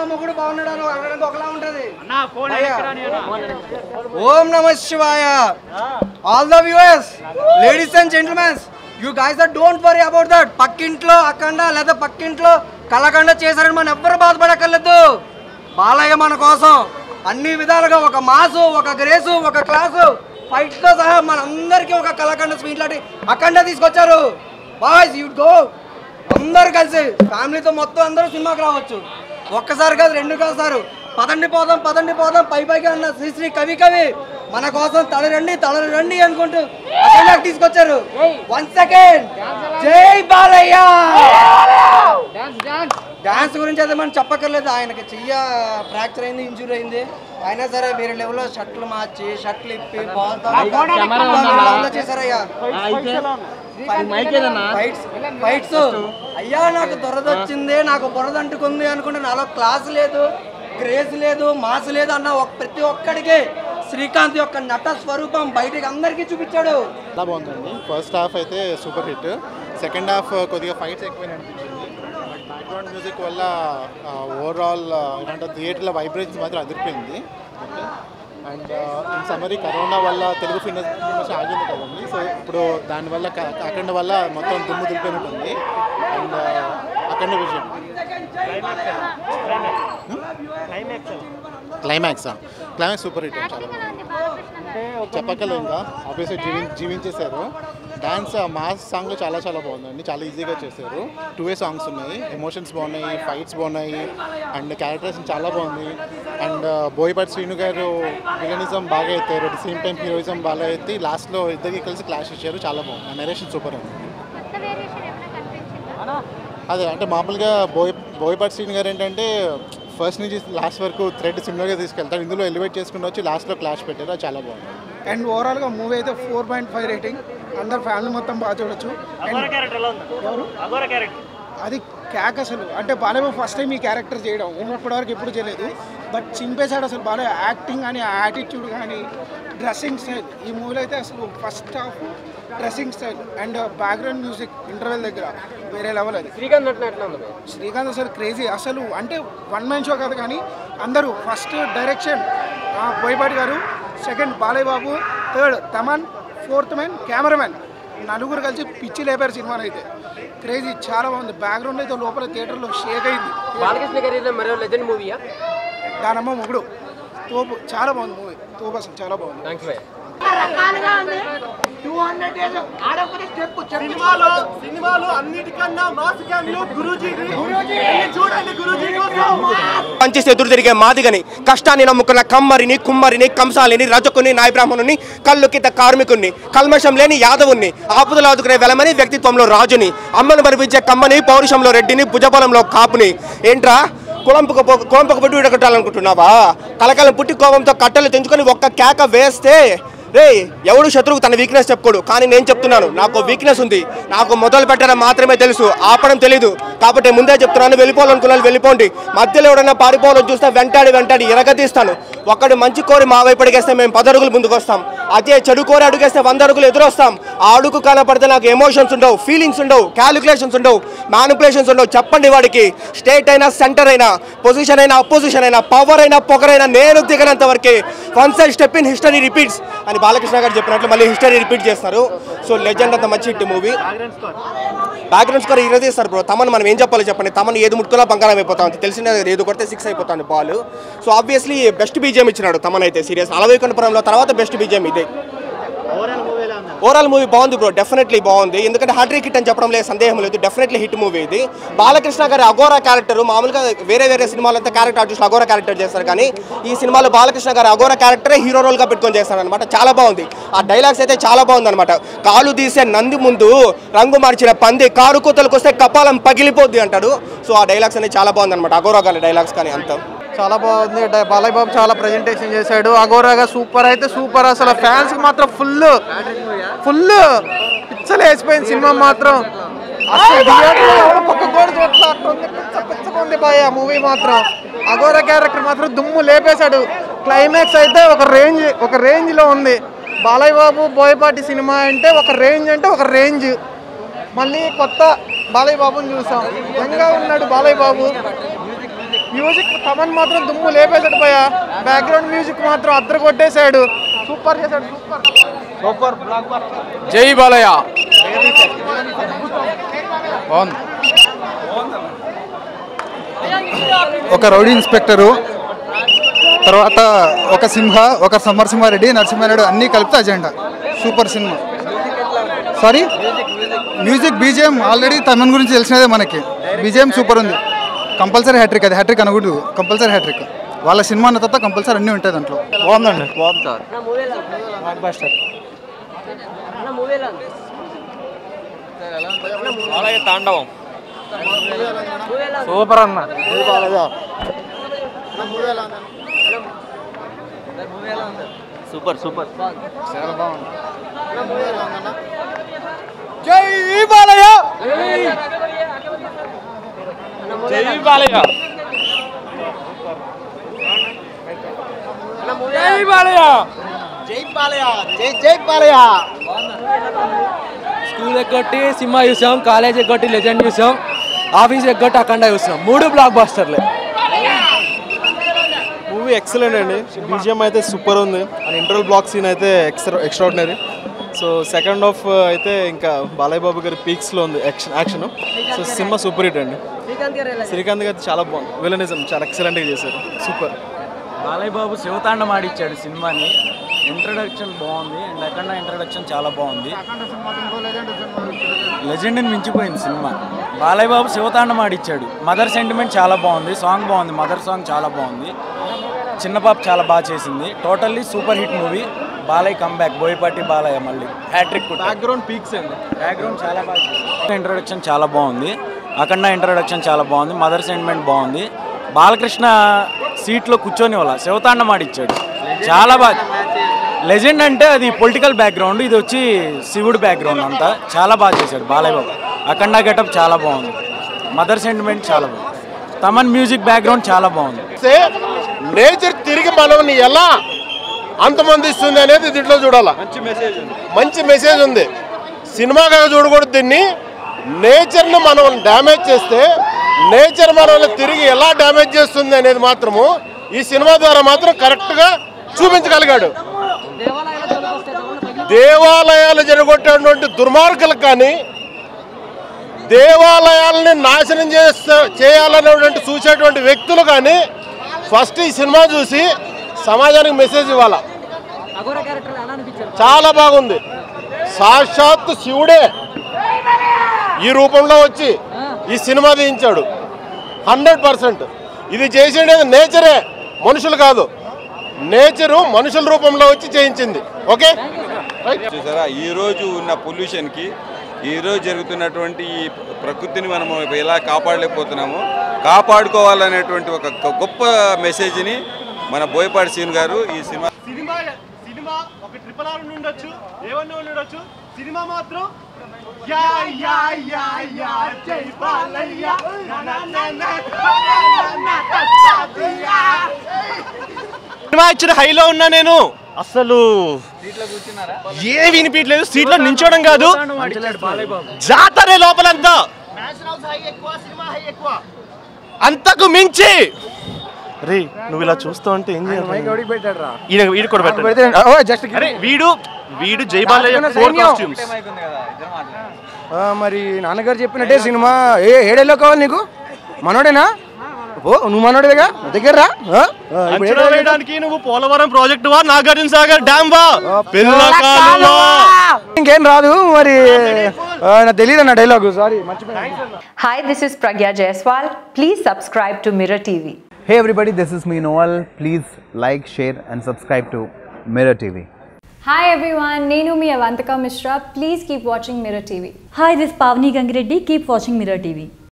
మొగుడు బాగున్నాడు అని అనడానికి ఒకలా ఉంటది అన్నా ఫోన్ భయ్యా. ఎక్కడని అన్నా ఓం నమ శివాయ all the viewers ladies and gentlemens you guys are don't worry about that పక్కింట్లో అఖండ లేదా పక్కింట్లో కలకండ చేశారని మనం ఎవ్వరు బాధపడక్కర్లేదు బాలయ్య మన కోసం అన్ని విధాలుగా ఒక మాసు ఒక గ్రేసు ఒక క్లాసు ఫైట్ తో సహా మనందరికీ ఒక కలకండ స్వీట్ లాంటి అఖండ తీసుకొచ్చారు బాయ్స్ యూ గో అందరు కలిసి ఫ్యామిలీతో మొత్తం అందరూ సినిమాకి రావచ్చు ఒక్కసారి కాదు రెండు కాదు సారు పదండి పోదాం పదండి పోదాం పై పైకి అన్న శ్రీశ్రీ కవి కవి మన కోసం తలరండి తలరండి అనుకుంటూ అఖండాకి తీసుకొచ్చారు వన్ సెకండ్ జై బాలయ్య డాన్స్ గురించి అయితే మనం చెప్పక్కర్లేదు ఆయనకి చెయ్య ఫ్రాక్చర్ అయింది ఇంజూరీ అయింది అయినా సరే వేరే లెవెల్లో షర్ట్లు మార్చి షర్ట్లు ఇప్పి బాల్ చేశారయ్యా ఫైట్స్ ఫైట్స్ అయ్యా నాకు దొరదొచ్చింది నాకు బురద అంటుకుంది అనుకుంటే నాలో క్లాస్ లేదు క్రేజ్ లేదు మాస్ లేదు అన్న ఒక ప్రతి ఒక్కడికి శ్రీకాంత్ యొక్క నట స్వరూపం బయటికి అందరికీ చూపించాడు చాలా బాగుందండి ఫస్ట్ హాఫ్ అయితే సూపర్ హిట్ సెకండ్ హాఫ్ కొద్దిగా ఫైట్స్ ఎక్కువ అనిపించింది బట్ బ్యాక్గ్రౌండ్ మ్యూజిక్ వల్ల ఓవరాల్ ఏంటంటే థియేటర్లో వైబ్రేషన్స్ మాత్రం అదిరిపోయింది okay and in summary corona వల్ల తెలుగు ఫిల్మ్ ఫిల్మ్స్ ఆగింది కదండి సో ఇప్పుడు దానివల్ల క- అఖండ వల్ల మొత్తం దుమ్ము దులిపినట్టుంది అండ్ అఖండ విజయం క్లైమాక్స్ క్లైమాక్స్ సూపర్ హిట్ చాలా బాగుంది చెప్పగలం ఇంకా ఆబ్వియస్గా జీవి జీవించేశారు డాన్స్ మాస్ సాంగ్ చాలా చాలా బాగుందండి చాలా ఈజీగా చేశారు టూ వే సాంగ్స్ ఉన్నాయి ఎమోషన్స్ బాగున్నాయి ఫైట్స్ బాగున్నాయి అండ్ క్యారెక్టర్స్ చాలా బాగుంది అండ్ బోయపాటి శ్రీను గారు విలనిజం బాగా ఎత్తారు అట్ సేమ్ టైం హీరోయిజం బాగా ఎత్తి లాస్ట్లో ఇద్దరికి కలిసి క్లాష్ ఇచ్చారు చాలా బాగుంది నరేషన్ సూపర్ అండి కొత్త వేరియేషన్ ఏమైనా కనిపించిందా అదే అంటే మామూలుగా బోయ్ బోయపాటి శ్రీను గారు ఏంటంటే ఫస్ట్ నుంచి లాస్ట్ వరకు థ్రెడ్ సిమిలర్గా తీసుకెళ్తారు ఇందులో ఎలివేట్ చేసుకుని వచ్చి లాస్ట్లో క్లాష్ పెట్టారు అది చాలా బాగుంది అండ్ ఓవరాల్గా మూవీ అయితే ఫోర్ పాయింట్ ఫైవ్ రేటింగ్ అందరు ఫ్యామిలీ మొత్తం బాగా చూడొచ్చు అండ్ ఎవరు అది క్యాక్ అసలు అంటే బాలయ్య ఫస్ట్ టైం ఈ క్యారెక్టర్ చేయడం ఇప్పటివరకు ఎప్పుడు చేయలేదు బట్ చింపేశాడు అసలు బాలయ్య యాక్టింగ్ కానీ యాటిట్యూడ్ కానీ డ్రెస్సింగ్ స్టైల్ ఈ మూవీలో అయితే అసలు first half dressing style and background music interval దగ్గర వేరే లెవెల్ అది శ్రీకాంత్ అసలు క్రేజీ అసలు అంటే వన్ మ్యాన్ షో కాదు కానీ అందరూ ఫస్ట్ డైరెక్షన్ బోయపాటి గారు second Balayya Babu third Thaman fourth man cameraman నలుగురు కలిసి పిచ్చి లేపారు సినిమాని అయితే క్రేజీ చాలా బాగుంది బ్యాక్గ్రౌండ్ అయితే లోపల థియేటర్లో షేక్ అయింది బాలకృష్ణ గారి మరో లెజెండ్ మూవీయా దానమ్మ మొగుడు తోపు చాలా బాగుంది మూవీ తోపు అసలు చాలా బాగుంది థ్యాంక్స్ భయ్య సినిమాలో సినిమాలో అన్నిటికన్నా మాస్ క్యామియో గురూజీ చూడండి గురూజీ పంచి ఎదురు తిరిగే మాదిగని కష్టాన్ని నమ్ముకున్న కమ్మరిని కుమ్మరిని కంసాలిని రజకుని నాయబ్రాహ్మణుని కళ్ళుకిత కార్మికుణ్ణి కల్మషం లేని యాదవుని ఆపుదలు ఆదుకునే వెలమని వ్యక్తిత్వంలో రాజుని అమ్మను మరిపించే కమ్మని పౌరుషంలో రెడ్డిని భుజబలంలో కాపుని ఏంట్రా కులంపక కులంపక పుట్టి విడగొట్టాలనుకుంటున్నావా కలకలం పుట్టి కోపంతో కట్టెలు తెంచుకొని ఒక్క కేక వేస్తే రే ఎవడు శత్రువు తన వీక్నెస్ చెప్పుకోడు కానీ నేను చెప్తున్నాను నాకు వీక్నెస్ ఉంది నాకు మొదలు పెట్టడం మాత్రమే తెలుసు ఆపడం తెలీదు కాబట్టి ముందే చెప్తున్నాను వెళ్ళిపోవాలనుకున్న వాళ్ళు వెళ్ళిపోండి మధ్యలో ఎవడన్నా పారిపోవాలని చూస్తే వెంటాడి వెంటాడి ఎరగతీస్తాను ఒక్కడు మంచి కోరి మా వైపు అడిగేస్తే మేము పది అడుగులు ముందుకు వస్తాం అదే చెడు కోరి అడుగేస్తే వంద అడుగులు ఎదురొస్తాం ఆ అడుగు కనపడితే నాకు ఎమోషన్స్ ఉండవు ఫీలింగ్స్ ఉండవు క్యాలిక్యులేషన్స్ ఉండవు మ్యానిపులేషన్స్ ఉండవు చెప్పండి వాడికి స్టేట్ అయినా సెంటర్ అయినా పొజిషన్ అయినా అపోజిషన్ అయినా పవర్ అయినా పొగరైనా నేను దిగనంత వరకే one side step in history repeats అని బాలకృష్ణ గారు చెప్పినట్లు మళ్ళీ హిస్టరీ రిపీట్ చేస్తారు సో లెజెండ్ అంత మంచి హిట్ మూవీ బ్యాక్గ్రౌండ్ స్కోర్ ఇరదీస్తారు బ్రో తమను మనం ఏం చెప్పాలి చెప్పండి తమను ఏది ముట్టుకున్నా బంగారం అయిపోతాం తెలిసిన ఏది కొడితే సిక్స్ అయిపోతుంది ball so obviously best BGM ఇచ్చినాడు తమన్ అయితే సీరియస్ అలవైకుంఠపురంలో తర్వాత బెస్ట్ బీజిఎం ఇదే ఓవరాల్ మూవీ బాగుంది బ్రో డెఫినెట్లీ బాగుంది ఎందుకంటే హార్ట్రీ హిట్ అని చెప్పడం లేదు సందేహం లేదు డెఫినెట్లీ హిట్ మూవీ ఇది బాలకృష్ణ గారి అఘోరా క్యారెక్టర్ మామూలుగా వేరే వేరే సినిమాలంతా క్యారెక్టర్ ఆర్టిస్ట్ అఘోరా క్యారెక్టర్ చేస్తారు కానీ ఈ సినిమాలో బాలకృష్ణ గారి అఘోరా క్యారెక్టరే హీరో రోల్గా పెట్టుకొని చేస్తారు అనమాట చాలా బాగుంది ఆ డైలాగ్స్ అయితే చాలా బాగుంది అనమాట కాలు తీసే నంది ముందు రంగు మార్చిన పంది కారు కూతలకు వస్తే కపాలం పగిలిపోద్ది అంటాడు సో ఆ డైలాగ్స్ అనేది చాలా బాగుంది అనమాట అఘోరా గారి డైలాగ్స్ కానీ అంతా చాలా బాగుంది డ- బాలయ్య బాబు చాలా ప్రజెంటేషన్ చేశాడు అఘోరాగా సూపర్ అయితే సూపర్ అసలు ఫ్యాన్స్ కి మాత్రం ఫుల్ ఫుల్ పిచ్చలు వేసిపోయింది సినిమా మాత్రం అసలు థియేటర్లో ఎవరు పక్క గోడ చూడట్లా అట్టుంది పిచ్చ పిచ్చగా ఉంది బాయ్ ఆ మూవీ మాత్రం అఘోరా క్యారెక్టర్ మాత్రం దుమ్ము లేపేశాడు క్లైమాక్స్ అయితే ఒక రేంజ్ ఒక రేంజ్ లో ఉంది బాలయ్య బాబు బోయపాటి సినిమా అంటే ఒక రేంజ్ అంటే ఒక రేంజ్ మళ్ళీ కొత్త బాలయ్య బాబుని చూసాం యంగా ఉన్నాడు బాలయ్య బాబు మ్యూజిక్ తమన్ మాత్రం దుమ్ము లేపేశాడు పోయ బ్యాక్గ్రౌండ్ మ్యూజిక్ మాత్రం అద్దరు కొట్టేశాడు సూపర్ చేశాడు సూపర్ సూపర్ జై బాలయ్య బాగుంది ఒక రౌడీ ఇన్స్పెక్టరు తర్వాత ఒక సింహ ఒక సమరసింహారెడ్డి నరసింహారెడ్డి అన్నీ కలిపితే అజెండా సూపర్ సినిమా sorry music BGM already Thaman గురించి తెలిసినదే మనకి బీజిఎం సూపర్ ఉంది కంపల్సరీ హ్యాట్రిక్ అది హ్యాట్రిక్ అనకూడదు కంపల్సరీ హ్యాట్రిక్ వాళ్ళ సినిమా అన్న తర్వాత కంపల్సరీ అన్నీ ఉంటాయి దాంట్లో బాగుందండి బాగుంది సార్ తాండవం సూపర్ అన్న సూపర్ సూపర్ చాలా బాగుంది జై బాలయ్య జై బాలయ్య జై బాలయ్య జై బాలయ్య జై జై బాలయ్య స్కూల్ ఎగ్గొట్టి సినిమా చూసాం కాలేజ్ ఎగ్గొట్టి లెజెండ్ చూసాం ఆఫీస్ ఎగ్గొట్టి అఖండ చూసాం మూడు బ్లాక్ బాస్టర్లే మూవీ ఎక్సలెంట్ అండి బీజిఎం అయితే సూపర్ ఉంది అండ్ ఇంటర్వల్ బ్లాక్ సీన్ అయితే extra extraordinary so second half అయితే ఇంకా బాలయ్య బాబు గారి పీక్స్లో ఉంది యాక్షన్ యాక్షన్ సో సినిమా సూపర్ హిట్ అండి శ్రీకాంత్ గారు చాలా బాగుంది విలనిజం చాలా ఎక్సలెంట్గా చేశారు సూపర్ బాలయ్య బాబు శివతాండం ఆడిచ్చాడు సినిమాని ఇంట్రడక్షన్ బాగుంది అండ్ అఖండ ఇంట్రడక్షన్ చాలా బాగుంది లెజెండ్ని మించిపోయింది సినిమా బాలయ్య బాబు శివతాండం ఆడిచ్చాడు మదర్ సెంటిమెంట్ చాలా బాగుంది సాంగ్ బాగుంది మదర్ సాంగ్ చాలా బాగుంది చిన్న పాప చాలా బాగా చేసింది totally super hit movie Balayya comeback Boyapati Balayya మళ్ళీ హ్యాట్రిక్ బ్యాక్గ్రౌండ్ పీక్స్ అండి బ్యాక్గ్రౌండ్ చాలా బాగా చేసింది ఇంట్రడక్షన్ చాలా బాగుంది అఖండ ఇంట్రడక్షన్ చాలా బాగుంది మదర్ సెంటిమెంట్ బాగుంది బాలకృష్ణ సీట్లో కూర్చొని వాళ్ళ శివతాండం ఆడిచ్చాడు చాలా బాగా లెజెండ్ అంటే అది పొలిటికల్ బ్యాక్గ్రౌండ్ ఇది వచ్చి శివుడు బ్యాక్గ్రౌండ్ అంతా చాలా బాగా చేశాడు బాలయ్య బాబు అఖండ గెటప్ చాలా బాగుంది మదర్ సెంటిమెంట్ చాలా బాగుంది తమన్ మ్యూజిక్ బ్యాక్గ్రౌండ్ చాలా బాగుంది నేచర్ తిరిగి మనల్ని ఎలా అంతమందిస్తుంది అనేది దీంట్లో చూడాలా మంచి మెసేజ్ మంచి మెసేజ్ ఉంది సినిమాగా చూడకూడదు దీన్ని నేచర్ని మనం డ్యామేజ్ చేస్తే నేచర్ మనల్ని తిరిగి ఎలా డ్యామేజ్ చేస్తుంది అనేది మాత్రము ఈ సినిమా ద్వారా మాత్రం కరెక్ట్గా చూపించగలిగాడు దేవాలయాలు జరగొట్టేటువంటి దుర్మార్గులకు కానీ దేవాలయాలని నాశనం చేస్తా చేయాలనేటువంటి చూసేటువంటి వ్యక్తులు కానీ ఫస్ట్ ఈ సినిమా చూసి సమాజానికి మెసేజ్ ఇవ్వాల చాలా బాగుంది సాక్షాత్ శివుడే ఈ రూపంలో వచ్చి ఈ సినిమా తీయించాడు హండ్రెడ్ పర్సెంట్ ఇది చేసేది నేచరే మనుషులు కాదు నేచరు మనుషుల రూపంలో వచ్చి చేయించింది ఓకే చూసారా ఈ రోజు ఉన్న పొల్యూషన్కి ఈ రోజు జరుగుతున్నటువంటి ఈ ప్రకృతిని మనము ఎలా కాపాడలేకపోతున్నామో కాపాడుకోవాలనేటువంటి ఒక గొ- గొప్ప మెసేజ్ని మన బోయపాటి సీన్ గారు ఈ సినిమా సినిమా సినిమా ఒక ట్రిపుల్ ఆర్ ఉండి ఉండొచ్చు ఏమన్నా ఉండి ఉండొచ్చు సినిమా మాత్రం యా యా యా యా జై బాలయ్య నా నా నా నా నా నా తస్సాదియా. సినిమా ఇచ్చిన హైలో ఉన్నా నేను అసలు ఏ వినిపించలేదు సీట్లో నించోవడం కాదు జాతరే లోపలంతా అంతకు మించి రే నువ్వు ఇలా చూస్తూ ఉంటే ఏం చేయాలి ఈయన వీడు కూడా పెట్టండి అరే వీడు వీడు జై బాలయ్య ఫోర్ కాస్ట్యూమ్స్ మరి నాన్నగారు చెప్పినట్టే సినిమా ఏ ఏడేలో కావాలి నీకు మనోడేనా ఓ నువ్వు మనోడేగా దగ్గర రా ఆ? ఆ, ఇప్పుడు అంచనా ఏడేళ్ళు? వేయడానికి నువ్వు పోలవరం ప్రాజెక్ట్ వా నాగార్జున సాగర్ డ్యామ్ వా పిల్ల కాలువ ఇంకేం రాదు మరి ఆ, నాకు తెలియదు అన్న డైలాగు సారీ మర్చిపోయాను Hi, this is Pragya Jaiswal. Please subscribe to Mirror TV. Hey everybody, this is me Noel. Please like, share, and subscribe to Mirror TV. Hi everyone, Nenu mi Avantika Mishra. Please keep watching Mirror TV. Hi, this is Pavni Gangireddy. Keep watching Mirror TV.